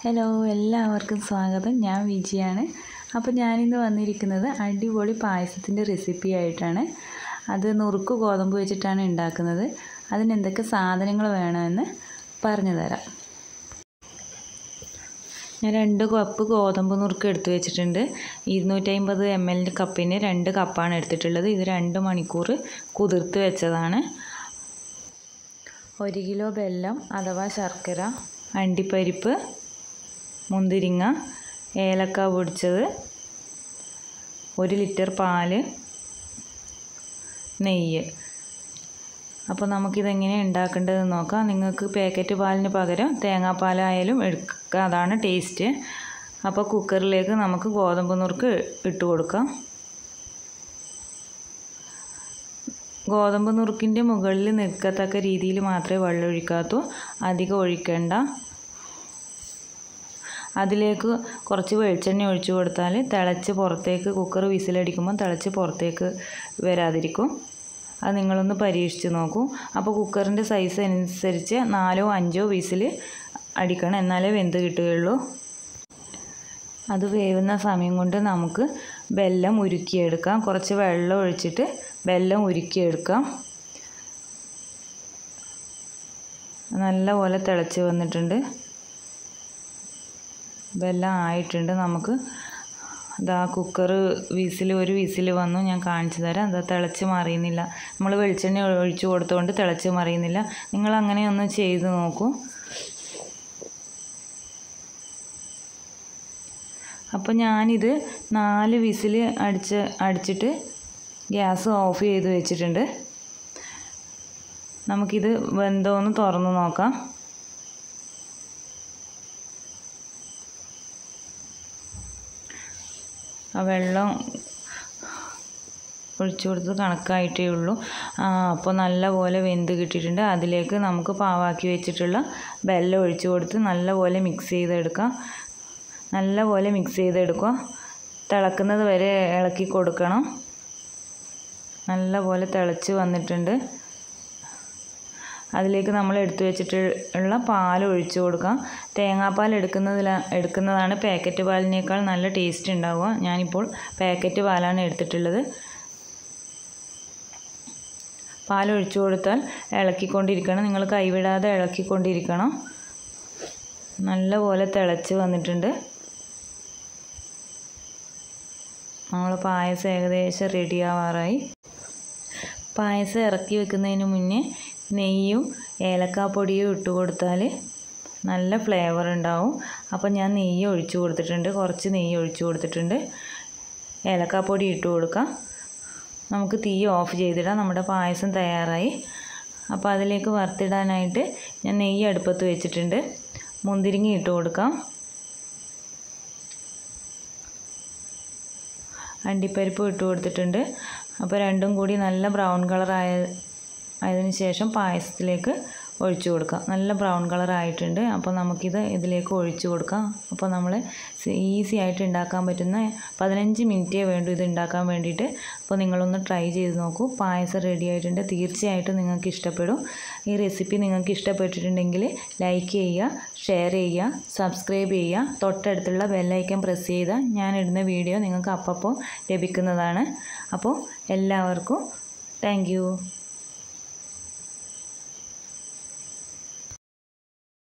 hello എല്ലാവർക്കും സ്വാഗതം ഞാൻ വിജിയാണ് അപ്പോൾ ഞാനിന്ന് വന്നിരിക്കുന്നത് അടിപൊളി പായസത്തിൻ്റെ റെസിപ്പി ആയിട്ടാണ് അത് നുറുക്ക് ഗോതമ്പ് വെച്ചിട്ടാണ് ഉണ്ടാക്കുന്നത് അതിന് എന്തൊക്കെ സാധനങ്ങൾ വേണമെന്ന് പറഞ്ഞു തരാം ഞാൻ രണ്ട് കപ്പ് ഗോതമ്പ് നുറുക്ക് എടുത്ത് വെച്ചിട്ടുണ്ട് ഇരുന്നൂറ്റമ്പത് എം എല്ലിൻ്റെ കപ്പിന് രണ്ട് കപ്പാണ് എടുത്തിട്ടുള്ളത് ഇത് രണ്ട് മണിക്കൂർ കുതിർത്ത് വെച്ചതാണ് ഒരു കിലോ വെല്ലം അഥവാ ശർക്കര അണ്ടിപ്പരിപ്പ് മുന്തിരിങ്ങ ഏലക്ക പൊടിച്ചത് ഒരു ലിറ്റർ പാല് നെയ്യ് അപ്പോൾ നമുക്കിതെങ്ങനെ ഉണ്ടാക്കേണ്ടതെന്ന് നോക്കാം നിങ്ങൾക്ക് പാക്കറ്റ് പാലിന് പകരം തേങ്ങാപ്പാലായാലും എടുക്കുക അതാണ് ടേസ്റ്റ് അപ്പോൾ കുക്കറിലേക്ക് നമുക്ക് ഗോതമ്പ് നുറുക്ക് ഇട്ട് കൊടുക്കാം ഗോതമ്പ് നുറുക്കിൻ്റെ മുകളിൽ നിൽക്കത്തക്ക രീതിയിൽ മാത്രമേ വെള്ളം ഒഴിക്കാത്തൂ അധികം ഒഴിക്കേണ്ട അതിലേക്ക് കുറച്ച് വെളിച്ചെണ്ണ ഒഴിച്ചു കൊടുത്താൽ തിളച്ച് പുറത്തേക്ക് കുക്കർ വിസിലടിക്കുമ്പോൾ തിളച്ച് പുറത്തേക്ക് വരാതിരിക്കും അത് നിങ്ങളൊന്ന് പരീക്ഷിച്ച് നോക്കൂ അപ്പോൾ കുക്കറിൻ്റെ സൈസ് അനുസരിച്ച് നാലോ അഞ്ചോ വിസിൽ അടിക്കണം എന്നാലേ വെന്ത് കിട്ടുകയുള്ളൂ അത് വേവുന്ന സമയം കൊണ്ട് നമുക്ക് വെല്ലം ഉരുക്കിയെടുക്കാം കുറച്ച് വെള്ളം ഒഴിച്ചിട്ട് വെല്ലം ഉരുക്കിയെടുക്കാം നല്ലപോലെ തിളച്ച് വന്നിട്ടുണ്ട് വെല്ലം ആയിട്ടുണ്ട് നമുക്ക് ഇതാ കുക്കർ വിസിൽ ഒരു വിസിൽ വന്നു ഞാൻ കാണിച്ചു തരാം അത് തിളച്ച് മറിയുന്നില്ല നമ്മൾ വെളിച്ചെണ്ണ ഒഴിച്ചു കൊടുത്തുകൊണ്ട് തിളച്ച് മറിയുന്നില്ല നിങ്ങൾ അങ്ങനെ ഒന്ന് ചെയ്ത് നോക്കൂ അപ്പോൾ ഞാനിത് നാല് വിസിൽ അടിച്ച് അടിച്ചിട്ട് ഗ്യാസ് ഓഫ് ചെയ്ത് വെച്ചിട്ടുണ്ട് നമുക്കിത് വെന്തോന്ന് തുറന്ന് നോക്കാം ആ വെള്ളം ഒഴിച്ചു കൊടുത്ത് കണക്കായിട്ടേ ഉള്ളൂ അപ്പോൾ നല്ല പോലെ വെന്ത് കിട്ടിയിട്ടുണ്ട് അതിലേക്ക് നമുക്ക് പാവാക്കി വെച്ചിട്ടുള്ള വെള്ളം ഒഴിച്ചു കൊടുത്ത് നല്ല പോലെ മിക്സ് ചെയ്തെടുക്കാം നല്ല പോലെ മിക്സ് ചെയ്തെടുക്കുക തിളക്കുന്നത് വരെ ഇളക്കി കൊടുക്കണം നല്ല പോലെ തിളച്ച് വന്നിട്ടുണ്ട് അതിലേക്ക് നമ്മൾ എടുത്തു വെച്ചിട്ടുള്ള പാൽ ഒഴിച്ചു കൊടുക്കാം തേങ്ങാപ്പാൽ എടുക്കുന്നതിൽ എടുക്കുന്നതാണ് പാക്കറ്റ് പാലിനേക്കാൾ നല്ല ടേസ്റ്റ് ഉണ്ടാവുക ഞാനിപ്പോൾ പാക്കറ്റ് പാലാണ് എടുത്തിട്ടുള്ളത് പാൽ ഒഴിച്ചു കൊടുത്താൽ ഇളക്കിക്കൊണ്ടിരിക്കണം നിങ്ങൾ കൈവിടാതെ ഇളക്കിക്കൊണ്ടിരിക്കണം നല്ല പോലെ തിളച്ച് വന്നിട്ടുണ്ട് നമ്മൾ പായസം ഏകദേശം റെഡി ആവാറായി പായസം ഇറക്കി വെക്കുന്നതിന് മുന്നേ നെയ്യും ഏലക്കാപ്പൊടിയും ഇട്ട് കൊടുത്താൽ നല്ല ഫ്ലേവർ ഉണ്ടാവും അപ്പോൾ ഞാൻ നെയ്യ് ഒഴിച്ചു കൊടുത്തിട്ടുണ്ട് കുറച്ച് നെയ്യ് ഒഴിച്ചു കൊടുത്തിട്ടുണ്ട് ഏലക്കാപ്പൊടി ഇട്ട് കൊടുക്കാം നമുക്ക് തീ ഓഫ് ചെയ്തിടാം നമ്മുടെ പായസം തയ്യാറായി അപ്പോൾ അതിലേക്ക് വറുത്തിടാനായിട്ട് ഞാൻ നെയ്യ് അടുപ്പത്ത് വെച്ചിട്ടുണ്ട് മുന്തിരിങ്ങ ഇട്ട് കൊടുക്കാം അണ്ടിപ്പരിപ്പ് ഇട്ട് കൊടുത്തിട്ടുണ്ട് അപ്പോൾ രണ്ടും കൂടി നല്ല ബ്രൗൺ കളറായ അതിന് ശേഷം പായസത്തിലേക്ക് ഒഴിച്ചു കൊടുക്കാം നല്ല ബ്രൗൺ കളർ ആയിട്ടുണ്ട് അപ്പോൾ നമുക്കിത് ഇതിലേക്ക് ഒഴിച്ചു കൊടുക്കാം അപ്പോൾ നമ്മൾ ഈസി ആയിട്ട് ഉണ്ടാക്കാൻ പറ്റുന്ന പതിനഞ്ച് മിനിറ്റേ വേണ്ടൂ ഇത് ഉണ്ടാക്കാൻ വേണ്ടിയിട്ട് അപ്പോൾ നിങ്ങളൊന്ന് ട്രൈ ചെയ്ത് നോക്കൂ പായസം റെഡി ആയിട്ടുണ്ട് തീർച്ചയായിട്ടും നിങ്ങൾക്ക് ഇഷ്ടപ്പെടും ഈ റെസിപ്പി നിങ്ങൾക്ക് ഇഷ്ടപ്പെട്ടിട്ടുണ്ടെങ്കിൽ ലൈക്ക് ചെയ്യുക ഷെയർ ചെയ്യുക സബ്സ്ക്രൈബ് ചെയ്യുക തൊട്ടടുത്തുള്ള ബെല്ലൈക്കൻ പ്രസ് ചെയ്താൽ ഞാൻ ഇടുന്ന വീഡിയോ നിങ്ങൾക്ക് അപ്പോൾ ലഭിക്കുന്നതാണ് അപ്പോൾ എല്ലാവർക്കും താങ്ക്